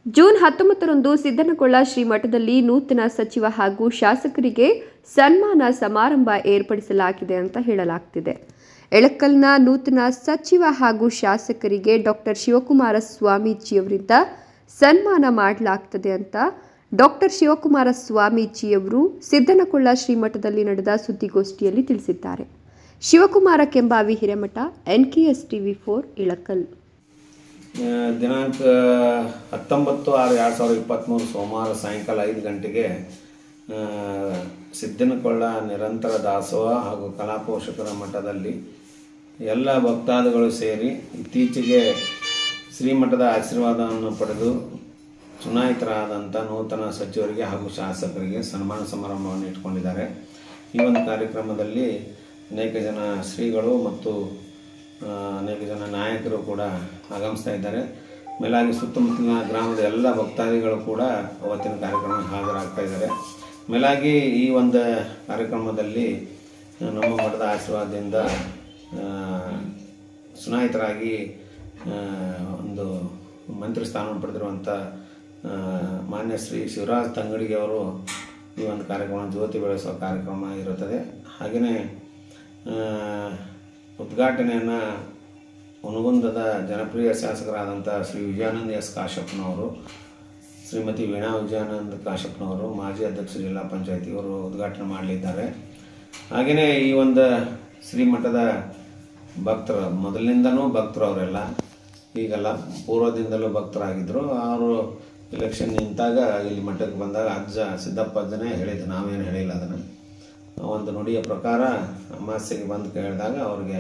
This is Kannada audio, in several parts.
ಜೂನ್ ಹತ್ತೊಂಬತ್ತರಂದು ಸಿದ್ದನಗೊಳ್ಳ ಶ್ರೀಮಠದಲ್ಲಿ ನೂತನ ಸಚಿವ ಹಾಗೂ ಶಾಸಕರಿಗೆ ಸನ್ಮಾನ ಸಮಾರಂಭ ಏರ್ಪಡಿಸಲಾಗಿದೆ ಅಂತ ಹೇಳಲಾಗ್ತಿದೆ ಎಳಕಲ್ನ ನೂತನ ಸಚಿವ ಹಾಗೂ ಶಾಸಕರಿಗೆ ಡಾಕ್ಟರ್ ಶಿವಕುಮಾರ ಸ್ವಾಮೀಜಿಯವರಿಂದ ಸನ್ಮಾನ ಮಾಡಲಾಗ್ತದೆ ಅಂತ ಡಾಕ್ಟರ್ ಶಿವಕುಮಾರ ಸ್ವಾಮೀಜಿಯವರು ಸಿದ್ದನಗೊಳ್ಳ ಶ್ರೀಮಠದಲ್ಲಿ ನಡೆದ ಸುದ್ದಿಗೋಷ್ಠಿಯಲ್ಲಿ ತಿಳಿಸಿದ್ದಾರೆ Shivakumara Kembavi Hiremath NKS TV four Ilkal ಆ, ದಿನಾಂಕ ಹತ್ತೊಂಬತ್ತು ಆರು ಎರಡು ಸಾವಿರದ ಇಪ್ಪತ್ತ್ಮೂರು ಸೋಮವಾರ ಸಾಯಂಕಾಲ ಐದು ಗಂಟೆಗೆ ಆ, ಸಿದ್ದನಕೊಳ್ಳ ನಿರಂತರ ದಾಸೋಹ ಹಾಗೂ ಕಲಾ ಪೋಷಕರ ಮಠದಲ್ಲಿ ಎಲ್ಲ ಭಕ್ತಾದಿಗಳು ಸೇರಿ ಇತ್ತೀಚೆಗೆ ಶ್ರೀಮಠದ ಆಶೀರ್ವಾದವನ್ನು ಪಡೆದು ಚುನಾಯಿತರಾದಂಥ ನೂತನ ಸಚಿವರಿಗೆ ಹಾಗೂ ಶಾಸಕರಿಗೆ ಸನ್ಮಾನ ಸಮಾರಂಭವನ್ನು ಇಟ್ಕೊಂಡಿದ್ದಾರೆ ಈ ಒಂದು ಕಾರ್ಯಕ್ರಮದಲ್ಲಿ ಅನೇಕ ಜನ ಶ್ರೀಗಳು ಮತ್ತು ಆ, ಅನೇಕ ಜನ ನಾಯಕರು ಕೂಡ ಆಗಮಿಸ್ತಾ ಇದ್ದಾರೆ ಮೇಲಾಗಿ ಸುತ್ತಮುತ್ತಲಿನ ಗ್ರಾಮದ ಎಲ್ಲ ಭಕ್ತಾದಿಗಳು ಕೂಡ ಅವತ್ತಿನ ಕಾರ್ಯಕ್ರಮಕ್ಕೆ ಹಾಜರಾಗ್ತಾ ಇದ್ದಾರೆ ಮೇಲಾಗಿ ಈ ಒಂದು ಕಾರ್ಯಕ್ರಮದಲ್ಲಿ ನಮ್ಮ ಮಠದ ಆಶೀರ್ವಾದದಿಂದ ಆ, ಚುನಾಯಿತರಾಗಿ ಆ, ಒಂದು ಮಂತ್ರಿ ಸ್ಥಾನವನ್ನು ಪಡೆದಿರುವಂಥ ಆ, ಮಾನ್ಯ ಶ್ರೀ ಶಿವರಾಜ್ ತಂಗಡಿಗೆ ಅವರು ಈ ಒಂದು ಕಾರ್ಯಕ್ರಮ ಜ್ಯೋತಿ ಬೆಳೆಸುವ ಕಾರ್ಯಕ್ರಮ ಇರುತ್ತದೆ ಹಾಗೆಯೇ ಉದ್ಘಾಟನೆಯನ್ನು ಹುನಗುಂದದ ಜನಪ್ರಿಯ ಶಾಸಕರಾದಂಥ ಶ್ರೀ ವಿಜಯಾನಂದ ಎಸ್ ಕಾಶಪ್ಪನವರು ಶ್ರೀಮತಿ ವೀಣಾ ವಿಜಯಾನಂದ ಕಾಶಪ್ಪನವರು ಮಾಜಿ ಅಧ್ಯಕ್ಷ ಜಿಲ್ಲಾ ಪಂಚಾಯತಿ ಇವರು ಉದ್ಘಾಟನೆ ಮಾಡಲಿದ್ದಾರೆ ಹಾಗೆಯೇ ಈ ಒಂದು ಶ್ರೀಮಠದ ಭಕ್ತರು ಮೊದಲಿನಿಂದನೂ ಭಕ್ತರು ಅವರೆಲ್ಲ ಈಗೆಲ್ಲ ಪೂರ್ವದಿಂದಲೂ ಭಕ್ತರಾಗಿದ್ದರು ಅವರು ಎಲೆಕ್ಷನ್ ನಿಂತಾಗ ಇಲ್ಲಿ ಮಠಕ್ಕೆ ಬಂದಾಗ ಅಜ್ಜ ಸಿದ್ದಪ್ಪ ಅಜ್ಜನೇ ಹೇಳಿದ್ದು ನಾವೇನು ಹೇಳಿಲ್ಲ ಅದನ್ನು ಒಂದು ನುಡಿಯ ಪ್ರಕಾರ ಅಮಾಸ್ಯೆಗೆ ಬಂದು ಕೇಳಿದಾಗ ಅವ್ರಿಗೆ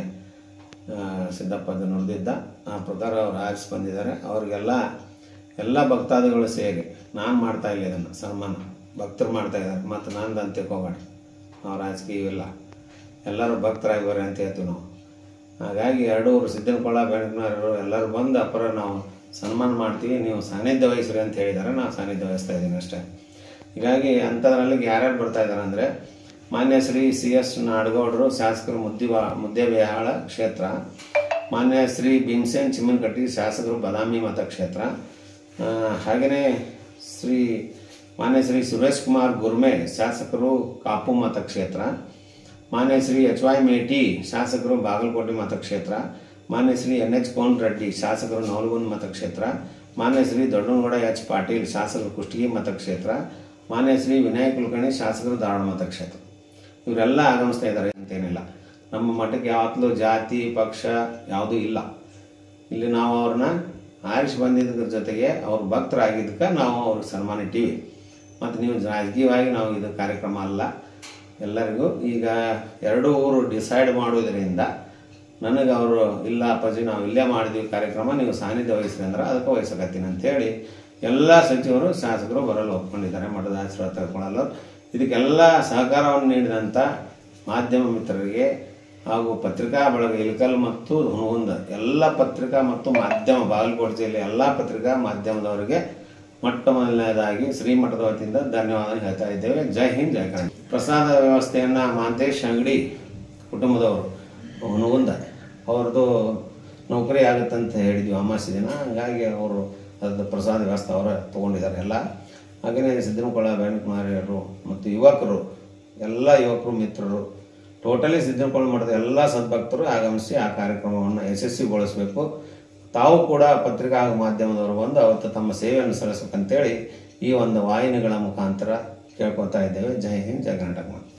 ಆ, ಸಿದ್ದಪ್ಪ ಅಜ್ಜ ನುಡಿದಿದ್ದ ಆ ಪ್ರಕಾರ ಅವ್ರು ಆರಿಸಿ ಬಂದಿದ್ದಾರೆ ಅವ್ರಿಗೆಲ್ಲ ಎಲ್ಲ ಭಕ್ತಾದಿಗಳು ಸೇರಿ ನಾನು ಮಾಡ್ತಾ ಇಲ್ಲ ಇದನ್ನು ಸನ್ಮಾನ ಭಕ್ತರು ಮಾಡ್ತಾ ಇದ್ದಾರೆ ಮತ್ತು ನಂದು ಅಂತ ತಿಳ್ಕೊಬೇಡಿ ನಾವು ರಾಜಕೀಯ ಇಲ್ಲ ಎಲ್ಲರೂ ಭಕ್ತರಾಗಿ ಬರ್ರಿ ಅಂತ ಹೇಳ್ತೀವಿ ನಾವು ಹಾಗಾಗಿ ಎರಡೂರು ಸಿದ್ದನಕೊಳ್ಳ ಬೆಳಗ್ನವರು ಎಲ್ಲರೂ ಬಂದು ಅಪ್ಪರ ನಾವು ಸನ್ಮಾನ ಮಾಡ್ತೀವಿ ನೀವು ಸಾನ್ನಿಧ್ಯ ವಹಿಸ್ರಿ ಅಂತ ಹೇಳಿದ್ದಾರೆ ನಾನು ಸಾನ್ನಿಧ್ಯ ವಹಿಸ್ತಾ ಇದ್ದೀನಿ ಅಷ್ಟೇ ಹೀಗಾಗಿ ಅಂಥದ್ರಲ್ಲಿ ಯಾರ್ಯಾರು ಬರ್ತಾ ಇದ್ದಾರೆ ಅಂದರೆ ಮಾನ್ಯ ಶ್ರೀ ಸಿ ಎಸ್ ನಾಡಗೌಡರು ಶಾಸಕರು ಮುದ್ದಿವಾ ಮುದ್ದೇಬಿಹಾಳ ಕ್ಷೇತ್ರ ಮಾನ್ಯ ಶ್ರೀ ಭೀಮಸೇನ್ ಚಿಮ್ಮನಕಟ್ಟಿ ಶಾಸಕರು ಬದಾಮಿ ಮತಕ್ಷೇತ್ರ ಆ, ಹಾಗೆಯೇ ಶ್ರೀ ಮಾನ್ಯ ಶ್ರೀ ಸುರೇಶ್ ಕುಮಾರ್ ಗುರ್ಮೆ ಶಾಸಕರು ಕಾಪು ಮತಕ್ಷೇತ್ರ ಮಾನ್ಯ ಶ್ರೀ ಎಚ್ ವೈ ಮೇಟಿ ಶಾಸಕರು ಬಾಗಲಕೋಟೆ ಮತಕ್ಷೇತ್ರ ಮಾನ್ಯ ಶ್ರೀ ಎನ್ ಎಚ್ ಕೋನ್ ರೆಡ್ಡಿ ಶಾಸಕರು ನವಲಗುಂದ ಮತಕ್ಷೇತ್ರ ಮಾನ್ಯ ಶ್ರೀ ದೊಡ್ಡನಗೌಡ ಎಚ್ ಪಾಟೀಲ್ ಶಾಸಕರು ಕುಷ್ಟಗಿ ಮತಕ್ಷೇತ್ರ ಮಾನ್ಯ ಶ್ರೀ ವಿನಾಯಕ್ ಕುಲಕರ್ಣಿ ಶಾಸಕರು ಧಾರವಾಡ ಮತಕ್ಷೇತ್ರ ಇವರೆಲ್ಲ ಆಗಮಿಸ್ತಾ ಇದ್ದಾರೆ ಅಂತೇನಿಲ್ಲ ನಮ್ಮ ಮಠಕ್ಕೆ ಯಾವತ್ತಲೂ ಜಾತಿ ಪಕ್ಷ ಯಾವುದೂ ಇಲ್ಲ ಇಲ್ಲಿ ನಾವು ಅವ್ರನ್ನ ಆರಿಸಿ ಬಂದಿದ್ದರ ಜೊತೆಗೆ ಅವ್ರ ಭಕ್ತರಾಗಿದ್ದಕ್ಕೆ ನಾವು ಅವ್ರಿಗೆ ಸನ್ಮಾನ ಇಟ್ಟೀವಿ ಮತ್ತು ನೀವು ರಾಜಕೀಯವಾಗಿ ನಾವು ಇದು ಕಾರ್ಯಕ್ರಮ ಅಲ್ಲ ಎಲ್ಲರಿಗೂ ಈಗ ಎರಡು ಊರು ಡಿಸೈಡ್ ಮಾಡೋದರಿಂದ ನನಗೆ ಅವರು ಇಲ್ಲ ಅಪ್ಪಾಜಿ ನಾವು ಇಲ್ಲೇ ಮಾಡಿದ್ವಿ ಕಾರ್ಯಕ್ರಮ ನೀವು ಸಾನ್ನಿಧ್ಯ ವಹಿಸ್ರಿ ಅಂದ್ರೆ ಅದಕ್ಕೆ ವಹಿಸಕತ್ತೀನಿ ಅಂತೇಳಿ ಎಲ್ಲ ಸಚಿವರು ಶಾಸಕರು ಬರಲು ಒಪ್ಕೊಂಡಿದ್ದಾರೆ ಮಠದ ಆಶೀರ್ವಾದ ತಗೊಳ್ಳಲು ಇದಕ್ಕೆಲ್ಲ ಸಹಕಾರವನ್ನು ನೀಡಿದಂಥ ಮಾಧ್ಯಮ ಮಿತ್ರರಿಗೆ ಹಾಗೂ ಪತ್ರಿಕಾ ಬಳಗ ಇಳಕಲ್ ಮತ್ತು ಹುನಗುಂದ ಎಲ್ಲ ಪತ್ರಿಕಾ ಮತ್ತು ಮಾಧ್ಯಮ ಬಾಗಲಕೋಟೆ ಜಿಲ್ಲೆ ಎಲ್ಲ ಪತ್ರಿಕಾ ಮಾಧ್ಯಮದವರಿಗೆ ಮೊಟ್ಟ ಮೊದಲನೇದಾಗಿ ಶ್ರೀಮಠದ ವತಿಯಿಂದ ಧನ್ಯವಾದ ಹೇಳ್ತಾ ಇದ್ದೇವೆ ಜೈ ಹಿಂದ್ ಜೈ ಕನ್ನಡ ಪ್ರಸಾದ ವ್ಯವಸ್ಥೆಯನ್ನು ಮಾಂತೇಶ್ ಅಂಗಡಿ ಕುಟುಂಬದವರು ಹುನಗುಂದ ಅವ್ರದ್ದು ನೌಕರಿ ಆಗುತ್ತಂತ ಹೇಳಿದ್ವಿ ಅಮಾವಾಸ್ಯೆ ದಿನ ಹಂಗಾಗಿ ಅವರು ಅದ್ರ ಪ್ರಸಾದ ವ್ಯವಸ್ಥೆ ಅವರ ತೊಗೊಂಡಿದ್ದಾರೆ ಎಲ್ಲ ಹಾಗೆಯೇ ಸಿದ್ದನಕೊಳ್ಳ ಬ್ಯಾಂಕ್ಮಾರಿಯರು ಮತ್ತು ಯುವಕರು ಎಲ್ಲ ಯುವಕರು ಮಿತ್ರರು ಟೋಟಲಿ ಸಿದ್ದನಕೊಳ್ಳ ಮಠದ ಎಲ್ಲ ಸದ್ಭಕ್ತರು ಆಗಮಿಸಿ ಆ ಕಾರ್ಯಕ್ರಮವನ್ನು ಯಶಸ್ವಿಗೊಳಿಸಬೇಕು ತಾವು ಕೂಡ ಪತ್ರಿಕಾ ಹಾಗೂ ಮಾಧ್ಯಮದವರು ಬಂದು ಅವತ್ತು ತಮ್ಮ ಸೇವೆಯನ್ನು ಸಲ್ಲಿಸ್ಬೇಕಂತೇಳಿ ಈ ಒಂದು ವಾಹಿನಿಗಳ ಮುಖಾಂತರ ಕೇಳ್ಕೊತಾ ಇದ್ದೇವೆ ಜೈ ಹಿಂದ್ ಜೈ ಕರ್ನಾಟಕ